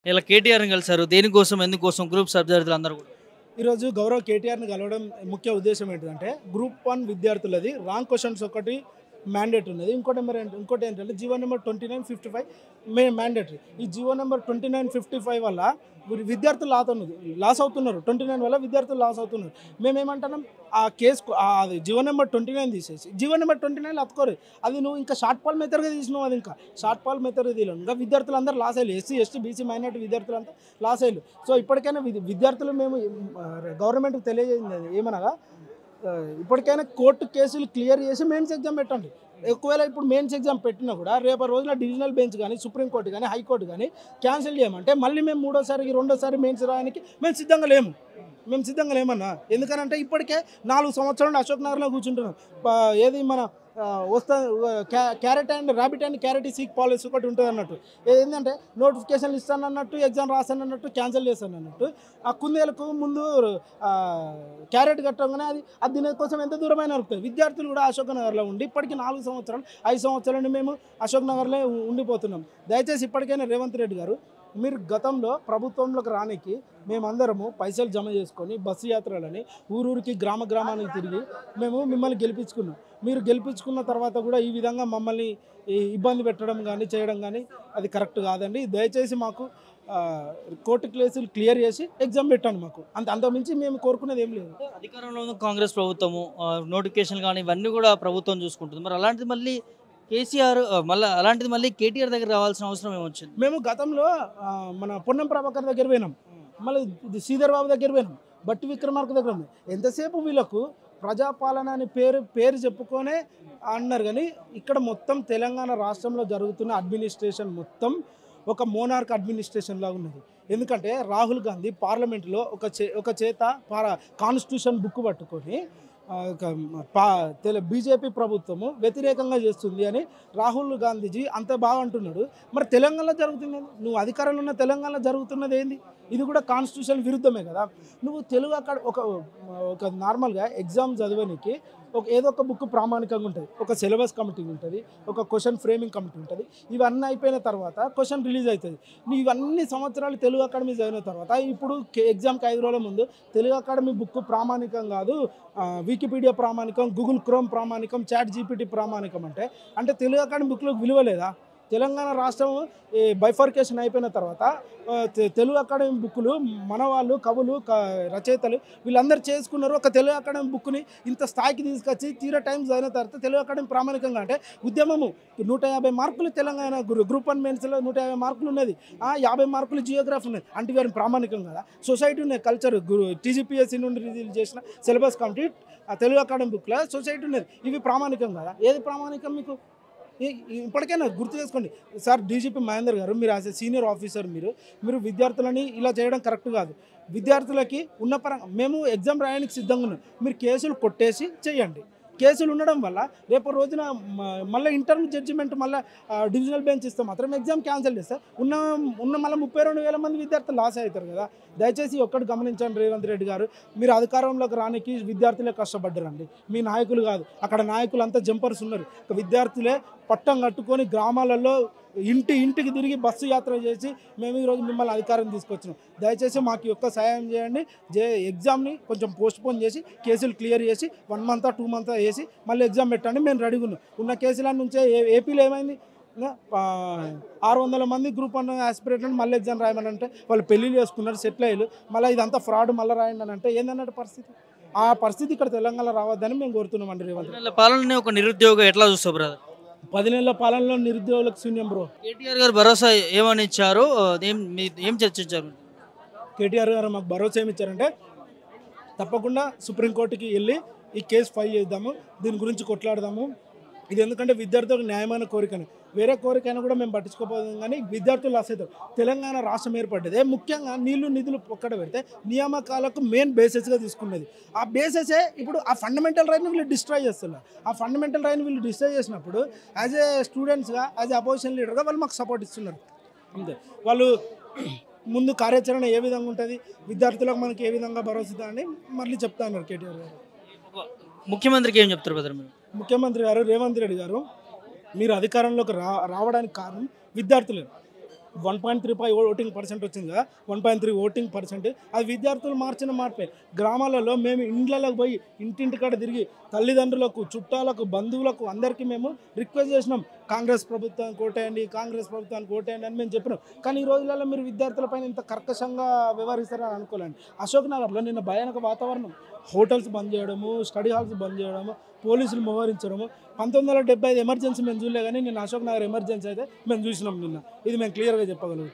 ఇలా కేటీఆర్ని కలిసారు దేనికోసం ఎందుకోసం గ్రూప్ అభ్యర్థులు అందరూ కూడా ఈరోజు గౌరవ్ కేటీఆర్ని కలవడం ముఖ్య ఉద్దేశం ఏంటంటే గ్రూప్ వన్ విద్యార్థులది రాంగ్ క్వశ్చన్స్ ఒకటి మ్యాండేట్ ఉన్నది ఇంకోటి నెంబర్ ఏంటి ఇంకోటి ఏంటంటే GO number twenty nine fifty five మే మ్యాండేటరీ ఈ GO number twenty nine fifty five వల్ల వీరి విద్యార్థులు లాస్ అవుతున్నారు లాస్ అవుతున్నారు ట్వంటీ నైన్ వల్ల విద్యార్థులు లాస్ అవుతున్నారు మేము ఏమంటున్నాం ఆ కేసు అది జీవో నెంబర్ ట్వంటీ నైన్ తీసేసి జీవో నెంబర్ ట్వంటీ నైన్ అతుకోరు అది నువ్వు ఇంకా షార్ట్ పాల్ మెథడ్గా తీసినావు అది ఇంకా షార్ట్ పాల్ మెథడ్ తీయలేవు ఇంకా విద్యార్థులు అందరూ లాస్ అయ్యారు ఎస్సీ ఎస్టీ బీసీ మైనార్టీ విద్యార్థులు అంతా లాస్ అయ్యారు సో ఇప్పటికైనా విద్య- విద్యార్థులు మేము గవర్నమెంట్కి తెలియజేయండి అది ఏమనగా ఆ, ఇప్పటికైనా కోర్టు కేసులు క్లియర్ చేసి మెయిన్స్ ఎగ్జామ్ పెట్టండి ఒకవేళ ఇప్పుడు మెయిన్స్ ఎగ్జామ్ పెట్టినా కూడా రేపు రోజున డివిజనల్ బెంచ్ కానీ సుప్రీంకోర్టు కానీ హైకోర్టు కానీ క్యాన్సిల్ చేయమంటే మళ్ళీ మేము మూడోసారికి రెండోసారి మెయిన్స్ రాయడానికి మేము సిద్ధంగా లేము మేము సిద్ధంగా లేమన్నా ఎందుకనంటే ఇప్పటికే నాలుగు సంవత్సరాలు అశోక్ నగర్లో కూర్చుంటున్నాం ప- ఏది మన ఆ, వస్తా క్యా- carrot and rabbit and carrot stick policy ఒకటి ఉంటుంది అన్నట్టు ఏంటంటే నోటిఫికేషన్లు ఇస్తాను అన్నట్టు ఎగ్జామ్ రాస్తాను అన్నట్టు క్యాన్సిల్ చేస్తాను అన్నట్టు ఆ కుందేలకు ముందు ఆ, క్యారెట్ కట్టగానే అది అది దీని కోసం ఎంత దూరమైన నడుపుతుంది విద్యార్థులు కూడా అశోక్ నగర్లో ఉండి ఇప్పటికి నాలుగు సంవత్సరాలు ఐదు సంవత్సరాల నుండి మేము అశోక్ నగర్లో ఉ- ఉండిపోతున్నాం దయచేసి ఇప్పటికైనా రేవంత్ రెడ్డి గారు మీరు గతంలో ప్రభుత్వంలోకి రానికి మేమందరము పైసలు జమ చేసుకొని బస్సు యాత్రలని ఊరూరికి గ్రామ గ్రామానికి తిరిగి మేము మిమ్మల్ని గెలిపించుకున్నాం మీరు గెలిపించుకున్న తర్వాత కూడా ఈ విధంగా మమ్మల్ని ఈ ఇబ్బంది పెట్టడం కానీ చేయడం కానీ అది కరెక్ట్ కాదండి దయచేసి మాకు ఆ, కోర్టు కేసులు క్లియర్ చేసి ఎగ్జామ్ పెట్టండి మాకు అంత అంతకుమించి మేము కోరుకునేది ఏం లేదు అధికారంలో ఉన్న కాంగ్రెస్ ప్రభుత్వము నోటిఫికేషన్ కానీ ఇవన్నీ కూడా ప్రభుత్వం చూసుకుంటుంది మరి అలాంటిది మళ్ళీ కేసీఆర్ ఆ, మళ్ళీ అలాంటిది మళ్ళీ కేటీఆర్ దగ్గర రావాల్సిన అవసరం ఏమొచ్చింది మేము గతంలో ఆ, మన పొన్నం ప్రభాకర్ దగ్గర పోయినాం మళ్ళీ ఇది శ్రీధర్ బాబు దగ్గర పోయినాం బట్టి విక్రమార్క దగ్గర పోయినాం ఎంతసేపు వీళ్ళకు ప్రజాపాలన అని పేరు పేరు చెప్పుకొనే అన్నారు కానీ ఇక్కడ మొత్తం తెలంగాణ రాష్ట్రంలో జరుగుతున్న అడ్మినిస్ట్రేషన్ మొత్తం ఒక మోనార్క్ అడ్మినిస్ట్రేషన్ లాగా ఉన్నది ఎందుకంటే రాహుల్ గాంధీ పార్లమెంట్లో ఒక చే ఒక చేత పారా కాన్స్టిట్యూషన్ బుక్ పట్టుకొని ఆ, ఒక పా తెల బీజేపీ ప్రభుత్వము వ్యతిరేకంగా చేస్తుంది అని రాహుల్ గాంధీజీ అంత బాగా అంటున్నాడు మరి తెలంగాణలో జరుగుతున్నది నువ్వు అధికారంలో ఉన్న తెలంగాణలో జరుగుతున్నది ఏంది ఇది కూడా కాన్స్టిట్యూషన్ విరుద్ధమే కదా నువ్వు తెలుగు అక్కడ ఒక ఒక నార్మల్గా ఎగ్జామ్ చదవడానికి ఒక ఏదో ఒక బుక్ ప్రామాణికంగా ఉంటుంది ఒక సిలబస్ కమిటీ ఉంటుంది ఒక క్వశ్చన్ ఫ్రేమింగ్ కమిటీ ఉంటుంది ఇవన్నీ అయిపోయిన తర్వాత క్వశ్చన్ రిలీజ్ అవుతుంది నువ్వు ఇవన్నీ సంవత్సరాలు తెలుగు అకాడమీ చదివిన తర్వాత ఇప్పుడు ఎగ్జామ్కి ఐదు రోజుల ముందు తెలుగు అకాడమీ బుక్ ప్రామాణికం కాదు ఆ, వికీపీడియా ప్రామాణికం గూగుల్ క్రోమ్ ప్రామాణికం చాట్ జీపీటీ ప్రామాణికం అంటే అంటే తెలుగు అకాడమీ బుక్లో విలువ లేదా తెలంగాణ రాష్ట్రం ఈ బైఫర్కేషన్ అయిపోయిన తర్వాత ఆ, తె- తెలుగు అకాడమీ బుక్కులు మన వాళ్ళు కవులు క- రచయితలు వీళ్ళందరూ చేసుకున్నారు ఒక తెలుగు అకాడమీ బుక్ని ఇంత స్థాయికి తీసుకొచ్చి తీరా టైం చదివిన తర్వాత తెలుగు అకాడమీ ప్రామాణికంగా అంటే ఉద్యమము నూట యాభై మార్కులు తెలంగాణ గ్రూ గ్రూప్ వన్ మెయిన్స్లో నూట యాభై మార్కులు ఉన్నది ఆ యాభై మార్కులు జియోగ్రఫీ ఉన్నది అంటే వారిని ప్రామాణికం కదా సొసైటీ ఉన్నది కల్చర్ టీజీపీఎస్సీ నుండి రిలీజ్ చేసిన సిలబస్ కమిటీ ఆ తెలుగు అకాడమీ బుక్లో సొసైటీ ఉన్నది ఇవి ప్రామాణికం కదా ఏది ప్రామాణికం మీకు ఈ- ఈ- ఇప్పటికైనా గుర్తు చేసుకోండి సార్ డీజీపీ మహేందర్ గారు మీరు యాజ్ ఎ సీనియర్ ఆఫీసర్ మీరు మీరు విద్యార్థులని ఇలా చేయడం కరెక్ట్ కాదు విద్యార్థులకి ఉన్న పరంగా మేము ఎగ్జామ్ రాయడానికి సిద్ధంగా ఉన్నాం మీరు కేసులు కొట్టేసి చేయండి కేసులు ఉండడం వల్ల రేపు రోజున మ- మళ్ళీ ఇంటర్మ్ జడ్జిమెంట్ మళ్ళీ డివిజనల్ బెంచ్ ఇస్తే మాత్రం ఎగ్జామ్ క్యాన్సిల్ చేస్తే ఉన్న ఉన్న మళ్ళీ ముప్పై రెండు వేల మంది విద్యార్థులు లాస్ అవుతారు కదా దయచేసి ఒక్కటి గమనించండి రేవంత్ రెడ్డి గారు మీరు అధికారంలోకి రానికి విద్యార్థులే కష్టపడ్డారండి మీ నాయకులు కాదు అక్కడ నాయకులు అంతా జంపర్స్ ఉన్నారు ఇక విద్యార్థులే పట్టం కట్టుకొని గ్రామాలలో ఇంటి ఇంటికి తిరిగి బస్సు యాత్ర చేసి మేము ఈరోజు మిమ్మల్ని అధికారం తీసుకొచ్చినాం దయచేసి మాకు ఈ యొక్క సహాయం చేయండి జే ఎగ్జామ్ని కొంచెం పోస్ట్ పోన్ చేసి కేసులు క్లియర్ చేసి వన్ మంత్ టూ మంత్ వేసి మళ్ళీ ఎగ్జామ్ పెట్టండి మేము రెడీగా ఉన్నాం ఉన్న కేసుల నుంచే ఏ ఏపీలో ఏమైంది ఇంకా, ఆ, ఆరు వందల మంది గ్రూప్ వన్ ఆస్పిరేట్ మళ్ళీ ఎగ్జామ్ రాయమని అంటే వాళ్ళు పెళ్లి చేసుకున్నారు సెటిల్ అయ్యారు మళ్ళీ ఇదంతా ఫ్రాడ్ మళ్ళీ రాయండి అని అంటే ఏందన్నట్టు పరిస్థితి ఆ పరిస్థితి ఇక్కడ తెలంగాణ రావద్దని మేము కోరుతున్నాం అండి రేవంత్ రెడ్డి. నెలల పాలనని ఒక నిరుద్యోగం ఎట్లా చూస్తావు బ్రదర్ పది నెలల పాలనలో నిరుద్యోగులకు శూన్యం బ్రో కేటీఆర్ గారు భరోసా ఏమని ఇచ్చారు ఆ, ఏం మీ- ఏం చర్చించారు కేటీఆర్ గారు మాకు భరోసా ఏమి ఇచ్చారంటే తప్పకుండా సుప్రీంకోర్టుకి వెళ్ళి ఈ కేసు ఫైల్ చేద్దాము దీని గురించి కొట్లాడదాము ఇది ఎందుకంటే విద్యార్థులకు న్యాయమైన కోరికని వేరే కోరికైనా కూడా మేము పట్టించుకోపోదాం కానీ విద్యార్థులు లాస్ అవుతారు తెలంగాణ రాష్ట్రం ఏర్పడ్డదే ముఖ్యంగా నీళ్లు నిధులు ఒక్కడ పెడితే నియామకాలకు మెయిన్ బేసిస్గా తీసుకున్నది ఆ బేసెసే ఇప్పుడు ఆ ఫండమెంటల్ రైట్ని వీళ్ళు డిస్ట్రాయ్ చేస్తున్నారు ఆ ఫండమెంటల్ రైట్ని వీళ్ళు డిస్ట్రాయ్ చేసినప్పుడు యాజ్ ఏ స్టూడెంట్స్గా యాజ్ ఏ అపోజిషన్ లీడర్గా వాళ్ళు మాకు సపోర్ట్ ఇస్తున్నారు అంతే వాళ్ళు ముందు కార్యాచరణ ఏ విధంగా ఉంటుంది విద్యార్థులకు మనకి ఏ విధంగా భరోసా అని మళ్ళీ చెప్తా ఉన్నారు కేటీఆర్ గారు ముఖ్యమంత్రికి ఏం చెప్తారు బ్రదర్ మీరు ముఖ్యమంత్రి గారు రేవంత్ రెడ్డి గారు మీరు అధికారంలోకి రా రావడానికి కారణం విద్యార్థులే one point three five voting percent వచ్చింది కదా one point three voting percent అది విద్యార్థులు మార్చిన మార్పే గ్రామాలలో మేము ఇండ్లలోకి పోయి ఇంటింటికాడ తిరిగి తల్లిదండ్రులకు చుట్టాలకు బంధువులకు అందరికీ మేము రిక్వెస్ట్ చేసినాం కాంగ్రెస్ ప్రభుత్వానికి ఓటేయండి కాంగ్రెస్ ప్రభుత్వానికి ఓటేయండి అని మేము చెప్పినాం కానీ ఈ రోజులలో మీరు విద్యార్థులపైన ఇంత కర్కశంగా వ్యవహరిస్తారని అనుకోలేండి అశోక్ నగర్లో నిన్న భయానక వాతావరణం హోటల్స్ బంద్ చేయడము స్టడీ హాల్స్ బంద్ చేయడము పోలీసులు మోహరించడము పంతొమ్మిది వందల డెబ్బై ఐదు ఎమర్జెన్సీ మేము చూడలే కానీ నిన్న అశోక్ నగర్ ఎమర్జెన్సీ అయితే మేము చూసినాం నిన్న ఇది మేము క్లియర్గా చెప్పగలుగుతాం